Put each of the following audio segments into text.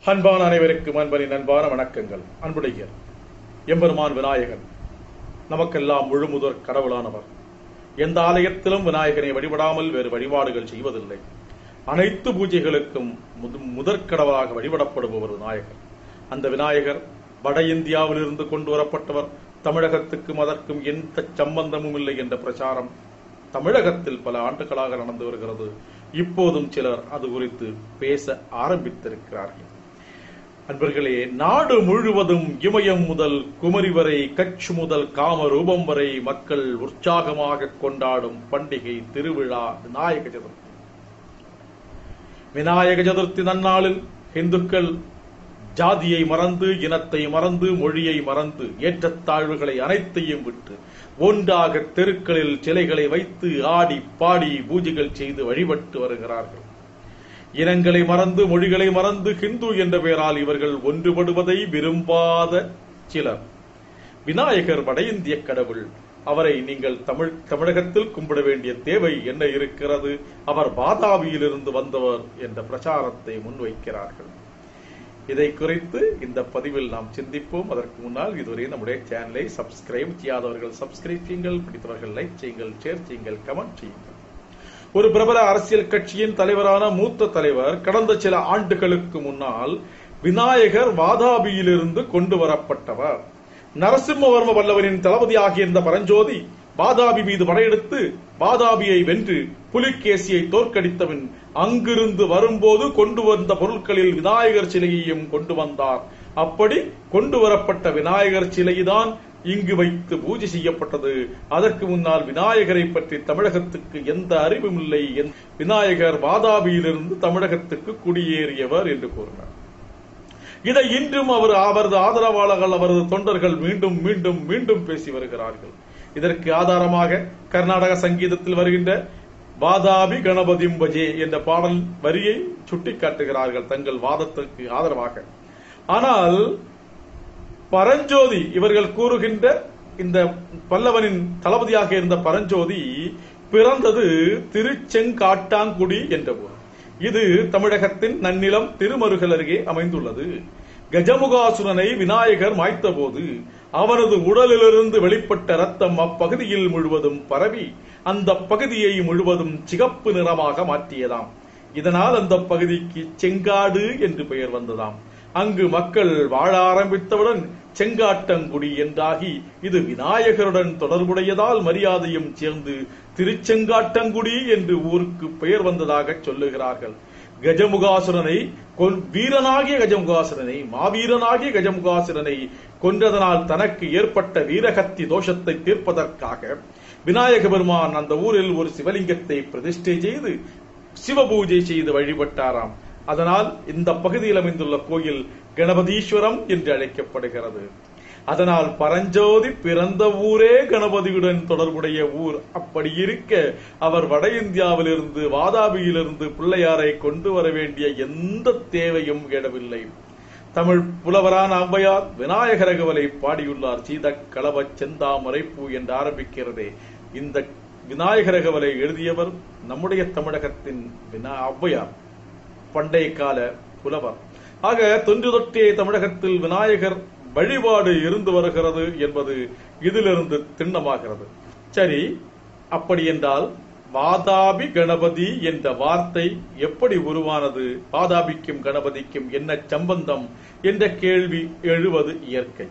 அன்பான அனைவருக்கும் அன்பரின் அன்பான வணக்கங்கள் அன்புடைய எம்பெருமான் விநாயகன் நமக்கெல்லாம் முழுமுதற் கடவுளானவர் எந்த ஆலயத்திலும் விநாயகனை வழிபடாமல் வேறு வழிபாடுகள் செய்வதில்லை அனைத்து பூஜைகளுக்கும் முது- முதற்கடவுளாக வழிபடப்படுபவர் விநாயகர் அந்த விநாயகர் வட இந்தியாவிலிருந்து கொண்டு வரப்பட்டவர் தமிழகத்துக்கும் அதற்கும் எந்த சம்பந்தமும் இல்லை என்ற பிரச்சாரம் தமிழகத்தில் பல ஆண்டுகளாக நடந்து வருகிறது இப்போதும் சிலர் அது குறித்து பேச ஆரம்பித்திருக்கிறார்கள் அன்பர்களே நாடு முழுவதும் இமயம் முதல் குமரி வரை கட்ச் முதல் காம ரூபம் வரை மக்கள் உற்சாகமாக கொண்டாடும் பண்டிகை திருவிழா விநாயக சதுர்த்தி விநாயக சதுர்த்தி நன்னாளில் இந்துக்கள் ஜாதியை மறந்து இனத்தை மறந்து மொழியை மறந்து ஏற்றத்தாழ்வுகளை அனைத்தையும் விட்டு ஒன்றாக தெருக்களில் சிலைகளை வைத்து ஆடி பாடி பூஜைகள் செய்து வழிபட்டு வருகிறார்கள் இனங்களை மறந்து மொழிகளை மறந்து ஹிந்து என்ற பெயரால் இவர்கள் ஒன்றுபடுவதை விரும்பாத சிலர் விநாயகர் வட இந்திய கடவுள் அவரை நீங்கள் தமிழ் தமிழகத்தில் கும்பிட வேண்டிய தேவை என்ன இருக்கிறது அவர் பாதாபியிலிருந்து வந்தவர் என்ற பிரச்சாரத்தை முன்வைக்கிறார்கள் இதை குறித்து இந்த பதிவில் நாம் சிந்திப்போம் அதற்கு முன்னால் இதுவரை நம்முடைய சேனலை சப்ஸ்கிரைப் செய்யாதவர்கள் சப்ஸ்கிரைப் செய்யுங்கள் பிடித்தவர்கள் லைக் செய்யுங்கள் ஷேர் செய்யுங்கள் கமெண்ட் செய்யுங்கள் ஒரு பிரபல அரசியல் கட்சியின் தலைவரான மூத்த தலைவர் கடந்த சில ஆண்டுகளுக்கு முன்னால் விநாயகர் வாதாபியிலிருந்து கொண்டு வரப்பட்டவர் நரசிம்மவர்ம வல்லவனின் தளபதியாகிய இந்த பரஞ்சோதி வாதாபி மீது படையெடுத்து வாதாபியை வென்று புலிகேசியை தோற்கடித்தவன் அங்கிருந்து வரும்போது கொண்டு வந்த பொருட்களில் விநாயகர் சிலையையும் கொண்டு வந்தார் அப்படி கொண்டு வரப்பட்ட விநாயகர் சிலைதான் இங்கு வைத்து பூஜை செய்யப்பட்டது அதற்கு முன்னால் விநாயகரை பற்றி தமிழகத்துக்கு எந்த அறிவும் இல்லை என்- விநாயகர் வாதாபியிலிருந்து தமிழகத்துக்கு குடியேறியவர் என்று கூறினார் இதை இன்றும் அவர் அவரது ஆதரவாளர்கள் அவரது தொண்டர்கள் மீண்டும் மீண்டும் மீண்டும் பேசி வருகிறார்கள் இதற்கு ஆதாரமாக கர்நாடக சங்கீதத்தில் வருகின்ற வாதாபி கணபதிம் பஜே என்ற பாடல் வரியை சுட்டிக்காட்டுகிறார்கள் தங்கள் வாதத்திற்கு ஆதரவாக ஆனால் பரஞ்சோதி இவர்கள் கூறுகின்ற இந்த பல்லவனின் தளபதியாக இருந்த பரஞ்சோதி பிறந்தது திருச்செங்காட்டாங்குடி என்ற ஊர் இது தமிழகத்தின் நன்னிலம் திருமருகல் அருகே அமைந்துள்ளது கஜமுகாசுரனை விநாயகர் மாய்த்தபோது அவனது உடலிலிருந்து வெளிப்பட்ட ரத்தம் அப்பகுதியில் முழுவதும் பரவி அந்த பகுதியை முழுவதும் சிகப்பு நிறமாக மாற்றியதாம் இதனால் அந்த பகுதிக்கு செங்காடு என்று பெயர் வந்ததாம் அங்கு மக்கள் வாழ ஆரம்பித்தவுடன் செங்காட்டங்குடி என்றாகி இது விநாயகருடன் தொடர்புடையதால் மரியாதையும் சேர்ந்து திருச்செங்காட்டங்குடி என்று ஊருக்கு பெயர் வந்ததாக சொல்லுகிறார்கள் கஜமுகாசுரனை கொன் வீரனாகிய கஜமுகாசுரனை மாவீரனாகிய கஜமுகாசுரனை கொன்றதனால் தனக்கு ஏற்பட்ட வீரகத்தி தோஷத்தை தீர்ப்பதற்காக விநாயக பெருமான் அந்த ஊரில் ஒரு சிவலிங்கத்தை பிரதிஷ்டை செய்து சிவபூஜை செய்து வழிபட்டாராம் அதனால் இந்த பகுதியில் அமைந்துள்ள கோயில் கணபதீஸ்வரம் என்று அழைக்கப்படுகிறது அதனால் பரஞ்சோதி பிறந்த ஊரே கணபதியுடன் தொடர்புடைய ஊர் அப்படி இருக்க அவர் வட இந்தியாவிலிருந்து வாதாபியிலிருந்து பிள்ளையாரை கொண்டு வர வேண்டிய எந்த தேவையும் எழவில்லை தமிழ் புலவரான ஔவையார் விநாயகரகவலை பாடியுள்ளார் சீத களவ செந்தாமரை பூ என்று ஆரம்பிக்கிறதே இந்த விநாயகரகவலை எழுதியவர் நம்முடைய தமிழகத்தின் வினா ஔவையார் பண்டைய கால புலவர் ஆக தொன்று தொட்டே தமிழகத்தில் விநாயகர் வழிபாடு இருந்து வருகிறது என்பது இதிலிருந்து திண்ணமாகிறது சரி அப்படி என்றால் வாதாபி கணபதி என்ற வார்த்தை எப்படி உருவானது வாதாபிக்கும் கணபதிக்கும் என்ன சம்பந்தம் என்ற கேள்வி எழுவது இயற்கை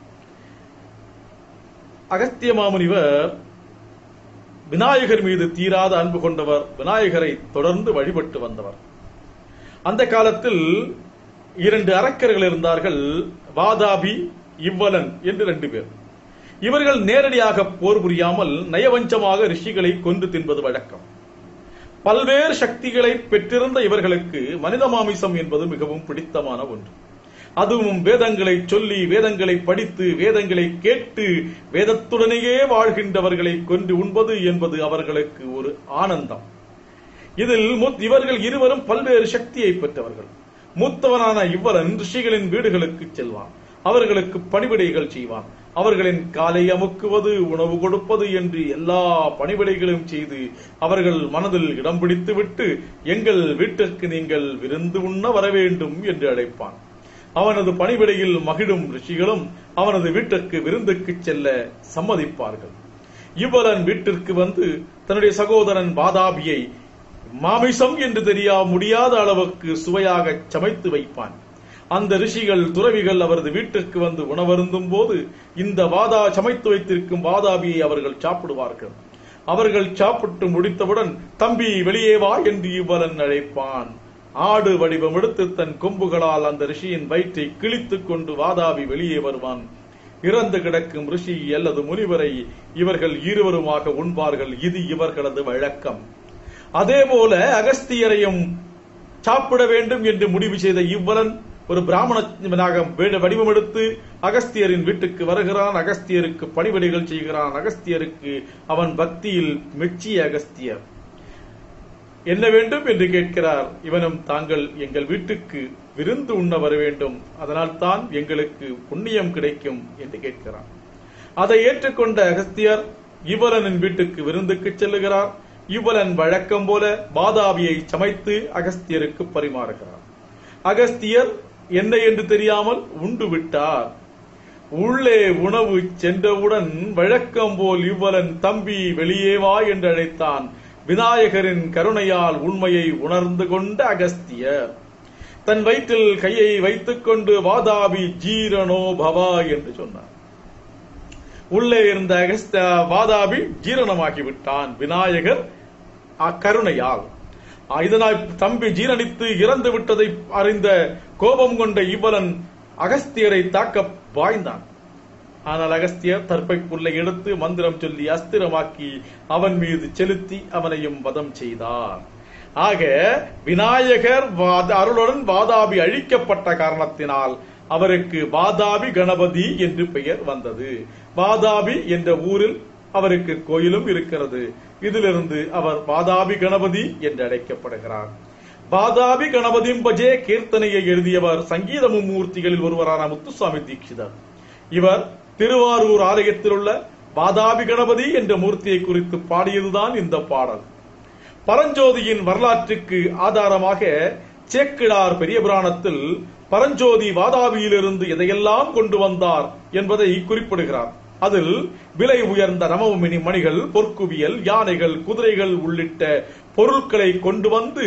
அகஸ்திய மாமுனிவர் விநாயகர் மீது தீராத அன்பு கொண்டவர் விநாயகரை தொடர்ந்து வழிபட்டு வந்தவர் அந்த காலத்தில் இரண்டு அரக்கர்கள் இருந்தார்கள் வாதாபி இவ்வலன் என்று ரெண்டு பேர் இவர்கள் நேரடியாக போர் புரியாமல் நயவஞ்சமாக ரிஷிகளை கொன்று தின்பது வழக்கம் பல்வேறு சக்திகளை பெற்றிருந்த இவர்களுக்கு மனித மாமிசம் என்பது மிகவும் பிடித்தமான ஒன்று அதுவும் வேதங்களை சொல்லி வேதங்களை படித்து வேதங்களை கேட்டு வேதத்துடனேயே வாழ்கின்றவர்களை கொன்று உண்பது என்பது அவர்களுக்கு ஒரு ஆனந்தம் இதில் முத்- இவர்கள் இருவரும் பல்வேறு சக்தியை பெற்றவர்கள் மூத்தவனான இவ்வரன் ரிஷிகளின் வீடுகளுக்கு செல்வான் அவர்களுக்கு பணிவிடைகள் செய்வான் அவர்களின் காலை அமுக்குவது உணவு கொடுப்பது என்று எல்லா பணிவிடைகளும் செய்து அவர்கள் மனதில் இடம் பிடித்து விட்டு எங்கள் வீட்டிற்கு நீங்கள் விருந்து உண்ண வர வேண்டும் என்று அழைப்பான் அவனது பணிவிடையில் மகிழும் ரிஷிகளும் அவனது வீட்டிற்கு விருந்துக்கு செல்ல சம்மதிப்பார்கள் இவரன் வீட்டிற்கு வந்து தன்னுடைய சகோதரன் வாதாபியை மாமிசம் என்று தெரிய முடியாத அளவுக்கு சுவையாக சமைத்து வைப்பான் அந்த ரிஷிகள் துறவிகள் அவரது வீட்டிற்கு வந்து உணவருந்தும் போது இந்த வாதா சமைத்து வைத்திருக்கும் வாதாபியை அவர்கள் சாப்பிடுவார்கள் அவர்கள் சாப்பிட்டு முடித்தவுடன் தம்பி வெளியே வா என்று இவ்வளன் அழைப்பான் ஆடு வடிவம் எடுத்து தன் கொம்புகளால் அந்த ரிஷியின் வயிற்றை கிழித்துக் கொண்டு வாதாபி வெளியே வருவான் இறந்து கிடக்கும் ரிஷி அல்லது முனிவரை இவர்கள் இருவருமாக உண்பார்கள் இது இவர்களது வழக்கம் அதே போல அகஸ்தியரையும் சாப்பிட வேண்டும் என்று முடிவு செய்த இவ்வளன் ஒரு பிராமணனாக வேட- வடிவம் எடுத்து அகஸ்தியரின் வீட்டுக்கு வருகிறான் அகஸ்தியருக்கு பணிவிடைகள் செய்கிறான் அகஸ்தியருக்கு அவன் பக்தியில் மெச்சிய அகஸ்தியர் என்ன வேண்டும் என்று கேட்கிறார் இவனும் தாங்கள் எங்கள் வீட்டுக்கு விருந்து உண்ண வர வேண்டும் அதனால் தான் எங்களுக்கு புண்ணியம் கிடைக்கும் என்று கேட்கிறான் அதை ஏற்றுக்கொண்ட அகஸ்தியர் இவலனின் வீட்டுக்கு விருந்துக்கு செல்லுகிறார் இவலன் வழக்கம் போல பாதாபியை சமைத்து அகஸ்தியருக்கு பரிமாறுகிறார் அகஸ்தியர் என்ன என்று தெரியாமல் உண்டு விட்டார் உள்ளே உணவு சென்றவுடன் வழக்கம் போல் இவ்வளன் தம்பி வெளியே வா என்று அழைத்தான் விநாயகரின் கருணையால் உண்மையை உணர்ந்து கொண்ட அகஸ்தியர் தன் வயிற்றில் கையை வைத்துக் கொண்டு வாதாபி ஜீரணோ பவா என்று சொன்னார் உள்ளே இருந்த அகஸ்த வாதாபி ஜீரணமாகி விட்டான் விநாயகர் அக்கருணையால் ஆ, இதனால் தம்பி ஜீரணித்து இறந்து விட்டதை அறிந்த கோபம் கொண்ட இவலன் அகஸ்தியரை தாக்க பாய்ந்தான் ஆனால் அகஸ்தியர் தற்பை புல்லை எடுத்து மந்திரம் சொல்லி அஸ்திரமாக்கி அவன் மீது செலுத்தி அவனையும் வதம் செய்தார் ஆக விநாயகர் வாத- அருளுடன் வாதாபி அழிக்கப்பட்ட காரணத்தினால் அவருக்கு வாதாபி கணபதி என்று பெயர் வந்தது வாதாபி என்ற ஊரில் அவருக்கு கோயிலும் இருக்கிறது இதிலிருந்து அவர் வாதாபி கணபதி என்று அழைக்கப்படுகிறார் வாதாபி கணபதிம் பஜே கீர்த்தனையை எழுதியவர் சங்கீத மும்மூர்த்திகளில் ஒருவரான முத்துசாமி தீட்சிதர் இவர் திருவாரூர் ஆலயத்தில் உள்ள வாதாபி கணபதி என்ற மூர்த்தியை குறித்து பாடியதுதான் இந்த பாடல் பரஞ்சோதியின் வரலாற்றுக்கு ஆதாரமாக சேக்கிழார் பெரிய புராணத்தில் பரஞ்சோதி வாதாபியிலிருந்து எதையெல்லாம் கொண்டு வந்தார் என்பதை குறிப்பிடுகிறார் அதில் விலை உயர்ந்த ரமமினி மணிகள் பொற்குவியல் யானைகள் குதிரைகள் உள்ளிட்ட பொருட்களை கொண்டு வந்து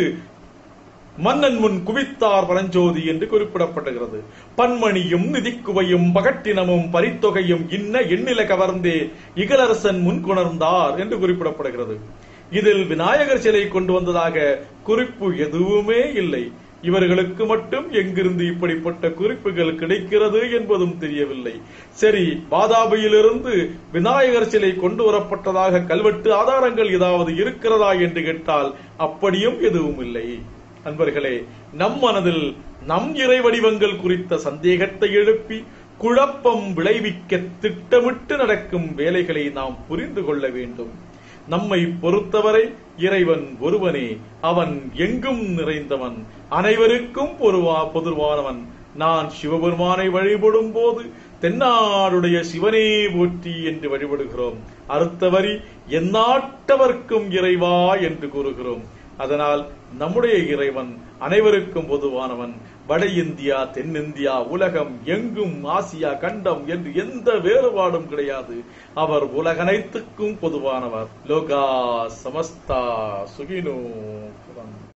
மன்னன் முன் குவித்தார் பரஞ்சோதி என்று குறிப்பிடப்படுகிறது பன்மணியும் நிதிக்குவையும் பகட்டினமும் பரித்தொகையும் இன்ன எண்ணில கவர்ந்தே இகலரசன் முன் கொணர்ந்தார் என்று குறிப்பிடப்படுகிறது இதில் விநாயகர் சிலை கொண்டு வந்ததாக குறிப்பு எதுவுமே இல்லை இவர்களுக்கு மட்டும் எங்கிருந்து இப்படிப்பட்ட குறிப்புகள் கிடைக்கிறது என்பதும் தெரியவில்லை சரி வாதாபியிலிருந்து விநாயகர் சிலை கொண்டு வரப்பட்டதாக கல்வெட்டு ஆதாரங்கள் ஏதாவது இருக்கிறதா என்று கேட்டால் அப்படியும் எதுவும் இல்லை அன்பர்களே நம் மனதில் நம் இறை வடிவங்கள் குறித்த சந்தேகத்தை எழுப்பி குழப்பம் விளைவிக்க திட்டமிட்டு நடக்கும் வேலைகளை நாம் புரிந்து கொள்ள வேண்டும் நம்மை பொறுத்தவரை இறைவன் ஒருவனே அவன் எங்கும் நிறைந்தவன் அனைவருக்கும் பொருவா பொதுவானவன் நான் சிவபெருமானை வழிபடும் போது தென்னாடுடைய சிவனே போற்றி என்று வழிபடுகிறோம் அடுத்த வரி எந்நாட்டவர்க்கும் இறைவா என்று கூறுகிறோம் அதனால் நம்முடைய இறைவன் அனைவருக்கும் பொதுவானவன் வட இந்தியா தென்னிந்தியா உலகம் எங்கும் ஆசியா கண்டம் என்று எந்த வேறுபாடும் கிடையாது அவர் உலகனைத்துக்கும் பொதுவானவர் லோகா சமஸ்தா சுகினோ